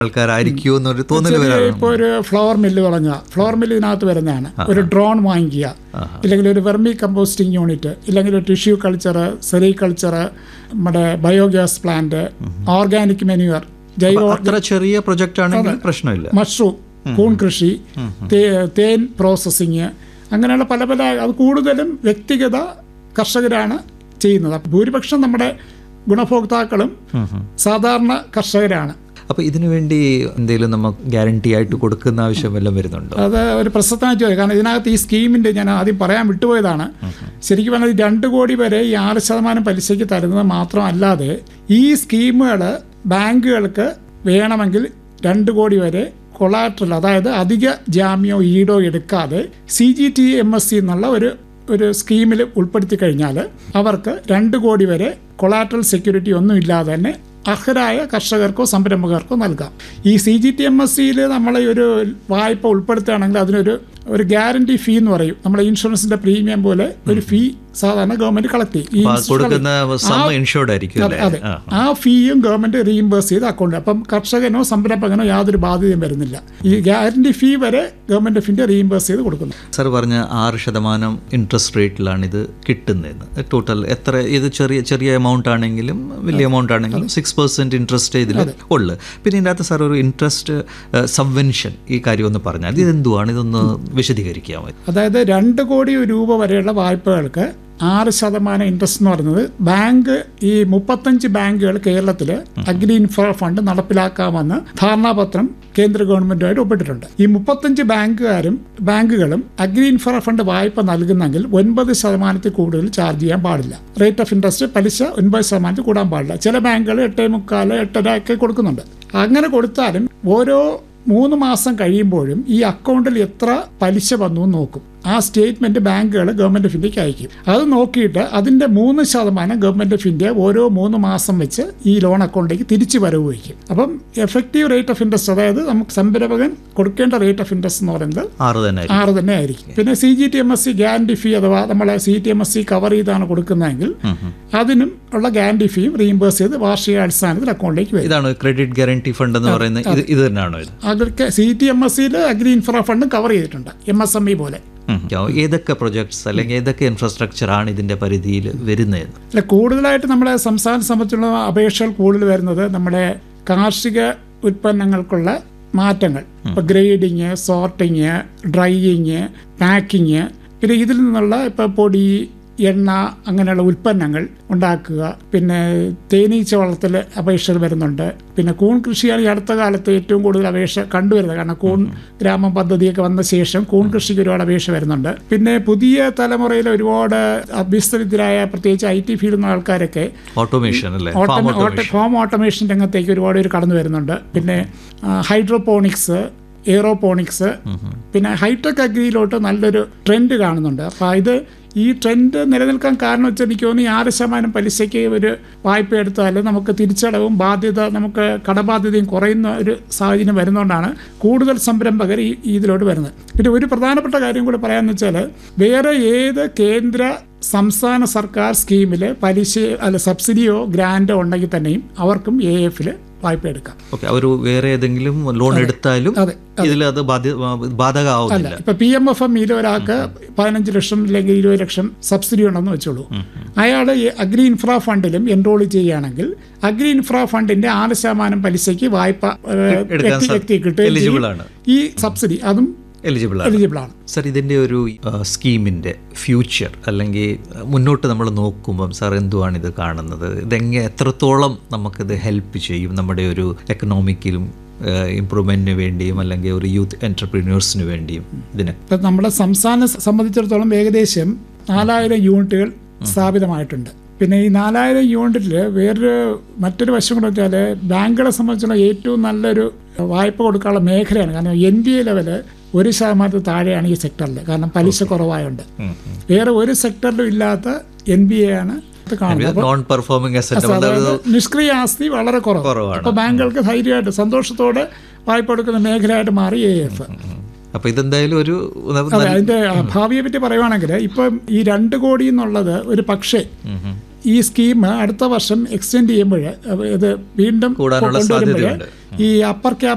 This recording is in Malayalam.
ആൾക്കാരായിരിക്കുമോ എന്നൊരു തോന്നൽ ചെറിയ വരാറുണ്ട് ഇപ്പോൾ ഒരു ഫ്ലവർ മില്ല് തുടങ്ങുക ഫ്ലവർ മില്ല് ഇതിനകത്ത് വരുന്നതാണ് ഒരു ഡ്രോൺ വാങ്ങിക്കുക ഇല്ലെങ്കിൽ ഒരു വെർമി കമ്പോസ്റ്റിംഗ് യൂണിറ്റ് ഇല്ലെങ്കിൽ ഒരു ടിഷ്യൂ കൾച്ചർ സെറികൾച്ചർ നമ്മുടെ ബയോഗ്യാസ് പ്ലാന്റ് ഓർഗാനിക് മെനുവർ ജൈവ അത്ര ചെറിയ പ്രൊജക്റ്റ് ആണെങ്കിൽ പ്രശ്നമില്ല മഷ്റൂം കൂൺ കൃഷി തേ- തേൻ പ്രോസസ്സിങ് അങ്ങനെയുള്ള പല പല അത് കൂടുതലും വ്യക്തിഗത കർഷകരാണ് ചെയ്യുന്നത് അപ്പോൾ ഭൂരിപക്ഷം നമ്മുടെ ഗുണഭോക്താക്കളും സാധാരണ കർഷകരാണ് അപ്പൊ ഇതിനു വേണ്ടി എന്തെങ്കിലും നമുക്ക് ഗ്യാരണ്ടി ആയിട്ട് കൊടുക്കുന്ന ആവശ്യം വല്ലതും വരുന്നുണ്ടോ അത് ഒരു പ്രസക്തമായ ചോദ്യം കാരണം ഇതിനകത്ത് ഈ സ്കീമിൻ്റെ ഞാൻ ആദ്യം പറയാൻ വിട്ടുപോയതാണ് ശരിക്കും പറഞ്ഞാൽ ഈ രണ്ട് കോടി വരെ ഈ ആറ് ശതമാനം പലിശയ്ക്ക് തരുന്നത് മാത്രമല്ലാതെ ഈ സ്കീമുകൾ ബാങ്കുകൾക്ക് വേണമെങ്കിൽ രണ്ട് കോടി വരെ കൊളാട്രൽ അതായത് അധിക ജാമ്യമോ ഈടോ എടുക്കാതെ C G T M S C എന്നുള്ള ഒരു ഒരു സ്കീമിൽ ഉൾപ്പെടുത്തി കഴിഞ്ഞാൽ അവർക്ക് രണ്ട് കോടി വരെ കൊളാട്രൽ സെക്യൂരിറ്റി ഒന്നും ഇല്ലാതെ തന്നെ അർഹരായ കർഷകർക്കോ സംരംഭകർക്കോ നൽകാം ഈ C G T M S സിയിൽ നമ്മൾ ഒരു വായ്പ ഉൾപ്പെടുത്തുകയാണെങ്കിൽ അതിനൊരു ഒരു ഗ്യാരണ്ടി ഫീ എന്ന് പറയും നമ്മുടെ ഇൻഷുറൻസിന്റെ പ്രീമിയം പോലെ ഒരു ഫീ സാധാരണ ഗവൺമെന്റ് കളക്ട് ചെയ്യും ഈ അപ്പൊ ആ ഇൻഷുറൻസ് കൊടുക്കുന്ന സം ഇൻഷുർഡ് ആയിരിക്കും അതെ അല്ലേ അതെ ആ. ആ ഫീയും ഗവൺമെന്റ് റീഇംബേഴ്സ് ചെയ്ത് അക്കൗണ്ട് അപ്പം കർഷകനോ സംരംഭകനോ യാതൊരു ബാധ്യതയും വരുന്നില്ല ഈ ഗ്യാരണ്ടി ഫീ വരെ ഗവൺമെന്റ് ഫിന്റെ റീഇംബേഴ്സ് ചെയ്ത് കൊടുക്കുന്നു സാർ പറഞ്ഞ ആറ് ശതമാനം ഇൻട്രസ്റ്റ് റേറ്റിലാണ് ഇത് കിട്ടുന്നത് ടോട്ടൽ എത്ര ഇത് ചെറിയ ചെറിയ എമൗണ്ട് ആണെങ്കിലും വലിയ എമൗണ്ട് ആണെങ്കിലും സിക്സ് പെർസെന്റ് ഇൻട്രസ്റ്റ് ഇതിൽ ഉള്ളു പിന്നെ ഇതിൻ്റെ അകത്ത് സാർ ഒരു ഇൻട്രസ്റ്റ് സബ്വെൻഷൻ ഈ കാര്യം ഒന്ന് പറഞ്ഞാൽ ഇത് എന്തുവാണ് ഇതൊന്ന് വിശദീകരിക്കാമോ അതായത് രണ്ട് കോടി രൂപ വരെയുള്ള വായ്പകൾക്ക് ആറ് ശതമാനം ഇൻട്രസ്റ്റ് എന്ന് പറയുന്നത് ബാങ്ക് ഈ മുപ്പത്തഞ്ച് ബാങ്കുകൾ കേരളത്തിൽ അഗ്രി ഇൻഫ്ര ഫണ്ട് നടപ്പിലാക്കാമെന്ന് ധാരണാപത്രം കേന്ദ്ര ഗവൺമെന്റുമായിട്ട് ഒപ്പിട്ടിട്ടുണ്ട് ഈ മുപ്പത്തഞ്ച് ബാങ്കുകാരും ബാങ്കുകളും അഗ്രി ഇൻഫ്ര ഫണ്ട് വായ്പ നൽകുന്നെങ്കിൽ ഒൻപത് ശതമാനത്തിൽ കൂടുതൽ ചാർജ് ചെയ്യാൻ പാടില്ല റേറ്റ് ഓഫ് ഇൻട്രസ്റ്റ് പലിശ ഒൻപത് ശതമാനത്തിൽ കൂടാൻ പാടില്ല ചില ബാങ്കുകൾ എട്ടേ മുക്കാൽ എട്ടര ഒക്കെ കൊടുക്കുന്നുണ്ട് അങ്ങനെ കൊടുത്താലും ഓരോ മൂന്ന് മാസം കഴിയുമ്പോഴും ഈ അക്കൗണ്ടിൽ എത്ര പലിശ വന്നു എന്ന് നോക്കും ആ സ്റ്റേറ്റ്മെന്റ് ബാങ്കുകൾ ഗവൺമെന്റ് ഓഫ് ഇന്ത്യക്ക് അയക്കും അത് നോക്കിയിട്ട് അതിന്റെ മൂന്ന് ശതമാനം ഗവൺമെന്റ് ഓഫ് ഇന്ത്യ ഓരോ മൂന്ന് മാസം വെച്ച് ഈ ലോൺ അക്കൗണ്ടിലേക്ക് തിരിച്ചു വരവ് വയ്ക്കും അപ്പം എഫക്റ്റീവ് റേറ്റ് ഓഫ് ഇൻട്രസ്റ്റ് അതായത് നമുക്ക് സംരംഭകൻ കൊടുക്കേണ്ട റേറ്റ് ഓഫ് ഇൻട്രസ്റ്റ് എന്ന് പറയുന്നത് ആറ് തന്നെ ആയിരിക്കും ആറ് തന്നെ ആയിരിക്കും പിന്നെ C G T M S C guarantee fee അഥവാ നമ്മളെ C T M S C cover ചെയ്താണ് കൊടുക്കുന്നതെങ്കിൽ അതിനും ഉള്ള ഗ്യാരണ്ടി ഫീയും റീഇംബേഴ്സ് ചെയ്ത് വാർഷിക അടിസ്ഥാനത്തിൽ അക്കൗണ്ടിലേക്ക് വരും ഇതാണ് ക്രെഡിറ്റ് ഗ്യാരണ്ടി ഫണ്ട് എന്ന് പറയുന്നത് ഇത് ഇത് തന്നെയാണോ ഇത് അതൊക്കെ സി ടി എം എസ് സിയിൽ അഗ്രി ഇൻഫ്ര ഫണ്ടും കവർ ചെയ്തിട്ടുണ്ട് എം എസ് എം ഇ പോലെ ഉം. ഏതൊക്കെ പ്രൊജക്ട്സ് അല്ലെങ്കിൽ ഏതൊക്കെ ഇൻഫ്രാസ്ട്രക്ചർ ആണ് ഇതിന്റെ പരിധിയിൽ വരുന്നത് അല്ല കൂടുതലായിട്ട് നമ്മുടെ സംസ്ഥാന സംബന്ധിച്ചുള്ള അപേക്ഷകൾ കൂടുതൽ വരുന്നത് നമ്മുടെ കാർഷിക ഉൽപ്പന്നങ്ങൾക്കുള്ള മാറ്റങ്ങൾ ഇപ്പോൾ ഗ്രേഡിങ് സോർട്ടിങ് ഡ്രൈയിങ് പാക്കിങ് പിന്നെ ഇതിൽ നിന്നുള്ള ഇപ്പോൾ പൊടി എണ്ണ അങ്ങനെയുള്ള ഉൽപ്പന്നങ്ങൾ ഉണ്ടാക്കുക പിന്നെ തേനീച്ച വളർത്തൽ അപേക്ഷകൾ വരുന്നുണ്ട് പിന്നെ കൂൺ കൃഷിയാണ് ഈ അടുത്ത കാലത്ത് ഏറ്റവും കൂടുതൽ അപേക്ഷ കണ്ടുവരുന്നത് കാരണം കൂൺ ഗ്രാമ പദ്ധതിയൊക്കെ വന്ന ശേഷം കൂൺ കൃഷിക്ക് ഒരുപാട് അപേക്ഷ വരുന്നുണ്ട് പിന്നെ പുതിയ തലമുറയിൽ ഒരുപാട് അഭ്യസ്തവിദ്യരായ പ്രത്യേകിച്ച് ഐ ടി ഫീൽഡിലുള്ള ആൾക്കാരൊക്കെ ഓട്ടോമേഷൻ അല്ലേ ഫാം ഓട്ടം- ഓട്ട- ഓട്ടോമേഷൻ ഹോം ഓട്ടോമേഷൻ രംഗത്തേക്ക് ഒരുപാട് പേര് കടന്നു വരുന്നുണ്ട് പിന്നെ ഹൈഡ്രോപോണിക്സ് എയറോപോണിക്സ് പിന്നെ ഹൈടെക് അഗ്രിയിലോട്ട് നല്ലൊരു ട്രെൻഡ് കാണുന്നുണ്ട് അപ്പോൾ ഇത് ഈ ട്രെൻഡ് നിലനിൽക്കാൻ കാരണം വെച്ചാൽ എനിക്ക് തോന്നുന്നു ഈ ആറ് ശതമാനം പലിശയ്ക്ക് ഒരു വായ്പ എടുത്താൽ നമുക്ക് തിരിച്ചടവും ബാധ്യത നമുക്ക് കടബാധ്യതയും കുറയുന്ന ഒരു സാഹചര്യം വരുന്നതുകൊണ്ടാണ് കൂടുതൽ സംരംഭകർ ഈ ഈ ഇതിലോട്ട് വരുന്നത് പിന്നെ ഒരു പ്രധാനപ്പെട്ട കാര്യം കൂടി പറയാമെന്ന് വെച്ചാൽ വേറെ ഏത് കേന്ദ്ര സംസ്ഥാന സർക്കാർ സ്കീമിൽ പലിശ അല്ല സബ്സിഡിയോ ഗ്രാൻഡോ ഉണ്ടെങ്കിൽ തന്നെയും അവർക്കും എ എഫിൽ വായ്പ എടുക്കാം ഓക്കെ അവർ വേറെ ഏതെങ്കിലും ലോൺ എടുത്താലും അതെ ഇതിൽ അത് ബാധ്യ ബാധകമാവുന്നില്ല ഇപ്പൊ പി എം എഫ് എം ഇൽ ഒരാൾക്ക് പതിനഞ്ച് ലക്ഷം അല്ലെങ്കിൽ ഇരുപത് ലക്ഷം സബ്സിഡി ഉണ്ടെന്ന് വെച്ചോളൂ അയാൾ അഗ്രി ഇൻഫ്രാ ഫണ്ടിലും എൻറോൾ ചെയ്യുകയാണെങ്കിൽ അഗ്രി ഇൻഫ്രാ ഫണ്ടിന്റെ ആറ് ശതമാനം പലിശയ്ക്ക് വായ്പ ഏഹ്, എടുക്കാൻ വ്യക്തി സാ- വ്യക്തി കിട്ടുകയും eligible ചെയ്യും. ആണ്. ഈ സബ്സിഡി അതും എലിജിബിൾ ആണ് എലിജിബിൾ ആണ് സാർ ഇതിൻ്റെ ഒരു സ്കീമിൻ്റെ ഫ്യൂച്ചർ അല്ലെങ്കിൽ അഹ്, മുന്നോട്ട് നമ്മൾ നോക്കുമ്പം സാർ എന്തുവാണ് ഇത് കാണുന്നത് ഇതെങ്ങനെ എത്രത്തോളം നമുക്കിത് ഹെൽപ്പ് ചെയ്യും നമ്മുടെ ഒരു എക്കണോമിക്കിലും ഇമ്പ്രൂവ്മെൻറ്റിന് വേണ്ടിയും അല്ലെങ്കിൽ ഒരു യൂത്ത് എൻ്റർപ്രീനിയേഴ്സിന് വേണ്ടിയും ഇതിനെ ഇപ്പം നമ്മുടെ സംസ്ഥാനം സംബന്ധിച്ചിടത്തോളം ഏകദേശം നാലായിരം യൂണിറ്റുകൾ സ്ഥാപിതമായിട്ടുണ്ട് പിന്നെ ഈ നാലായിരം യൂണിറ്റിൽ വേറൊരു മറ്റൊരു വശം കൂടെ വെച്ചാൽ ബാങ്കുകളെ സംബന്ധിച്ചുള്ള ഏറ്റവും നല്ലൊരു വായ്പ കൊടുക്കാനുള്ള മേഖലയാണ് കാരണം എൻ ബി എ ലെവല് ഒരു ശതമാനത്തിൽ താഴെയാണ് ഈ സെക്ടറിൽ കാരണം പലിശ കുറവായുണ്ട് വേറെ ഒരു സെക്ടറിലും ഇല്ലാത്ത എൻ ബി എ ആണ് ഇത് കാണുന്നത് നോൺ പെർഫോമിംഗ് അസറ്റ് അതായത് നിഷ്ക്രിയ ആസ്തി വളരെ കുറവ് കുറവാണ്. അപ്പോൾ ബാങ്കുകൾക്ക് ധൈര്യമായിട്ട് സന്തോഷത്തോടെ വായ്പ കൊടുക്കുന്ന മേഖലയായിട്ട് മാറി എ എഫ് അപ്പോൾ ഇതെന്തായാലും ഒരു അതെ അതിന്റെ ഭാവിയെ പറ്റി പറയുവാണെങ്കിൽ ഇപ്പം ഈ രണ്ട് കോടി എന്നുള്ളത് ഒരു പക്ഷേ ഈ സ്കീം അടുത്ത വർഷം എക്സ്റ്റെൻഡ് ചെയ്യുമ്പോൾ ഇത് വീണ്ടും കൂടാനുള്ള കൊണ്ടുവരുമ്പോൾ സാധ്യതയുണ്ട്. ഈ അപ്പർ ക്യാപ്